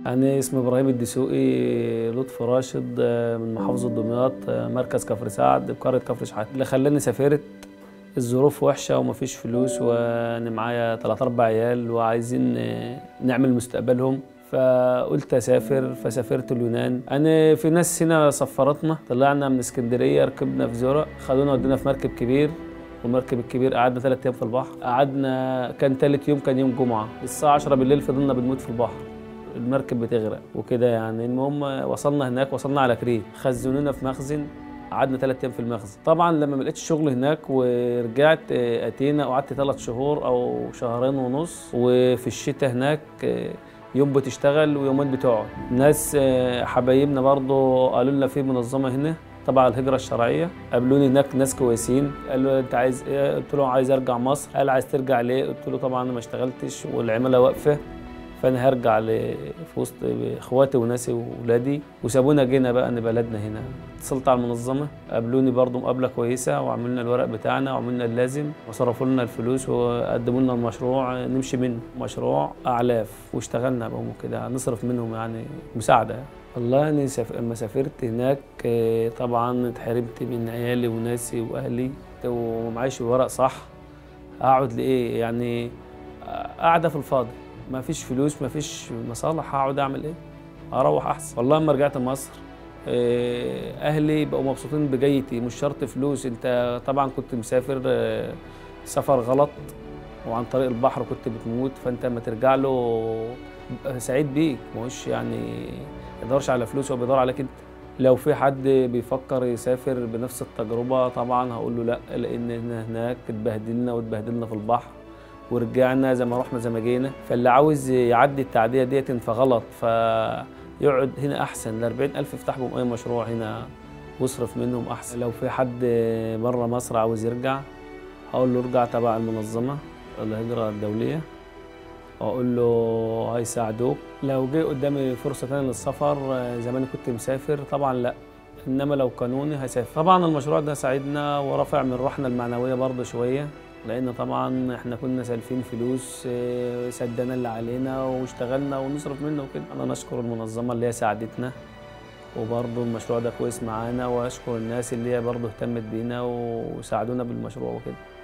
أنا اسمي إبراهيم الدسوقي لطفي راشد آه، من محافظة دمياط آه، مركز كفر سعد بقرية كفر شحات اللي خلاني سافرت الظروف وحشة ومفيش فلوس وأنا معايا تلات أربع عيال وعايزين آه، نعمل مستقبلهم فقلت أسافر فسافرت اليونان أنا في ناس هنا سفرتنا طلعنا من اسكندرية ركبنا في زرق خدونا ودينا في مركب كبير والمركب الكبير قعدنا ثلاث أيام في البحر قعدنا كان تالت يوم كان يوم جمعة الساعة 10 بالليل فضلنا بنموت في البحر المركب بتغرق وكده يعني المهم وصلنا هناك وصلنا على كريت خزنونا في مخزن قعدنا ثلاث ايام في المخزن طبعا لما ما لقيتش شغل هناك ورجعت آه، اتينا وقعدت ثلاث شهور او شهرين ونص وفي الشتاء هناك آه، يوم بتشتغل ويومين بتقعد ناس آه، حبايبنا برضو قالوا لنا في منظمه هنا تبع الهجرة الشرعية قابلوني هناك ناس كويسين قالوا انت عايز ايه قلت له عايز ارجع مصر قال عايز ترجع ليه قلت له طبعا انا ما اشتغلتش والعمالة واقفة فانا هرجع ل- في وسط اخواتي وناسي واولادي وسابونا جينا بقى ان بلدنا هنا اتصلت على المنظمه قابلوني برضو مقابله كويسه وعملنا الورق بتاعنا وعملنا اللازم وصرفوا لنا الفلوس وقدموا لنا المشروع نمشي منه مشروع اعلاف واشتغلنا بهم كده نصرف منهم يعني مساعده والله اني سف... لما سافرت هناك آه، طبعا اتحرمت من عيالي وناسي واهلي ومعيش ورق صح اقعد لايه يعني قاعده في الفاضي ما فيش فلوس ما فيش مصالح هقعد اعمل ايه اروح احسن والله لما رجعت مصر آه، اهلي بقوا مبسوطين بجيتي مش شرط فلوس انت طبعا كنت مسافر آه، سفر غلط وعن طريق البحر كنت بتموت فانت لما ترجع له بيبقى سعيد بيك مش يعني ما يدورش على فلوس هو بيدور عليك انت لو في حد بيفكر يسافر بنفس التجربة طبعا هقول له لا لأن إحنا هناك اتبهدلنا واتبهدلنا في البحر ورجعنا زي ما رحنا زي ما جينا فاللي عاوز يعدي التعدية ديت فغلط فيقعد هنا أحسن ال 40000 يفتح بهم أي مشروع هنا واصرف منهم أحسن لو في حد بره مصر عاوز يرجع هقول له ارجع تبع المنظمة الهجرة الدولية واقول له هيساعدوك لو جه قدامي فرصه ثانيه للسفر آه، زمان كنت مسافر طبعا لا انما لو قانوني هسافر طبعا المشروع ده ساعدنا ورفع من روحنا المعنويه برضه شويه لان طبعا احنا كنا سالفين فلوس آه، سدنا اللي علينا واشتغلنا ونصرف منه وكده انا نشكر المنظمه اللي هي ساعدتنا وبرضه المشروع ده كويس معانا واشكر الناس اللي هي برضه اهتمت بينا وساعدونا بالمشروع وكده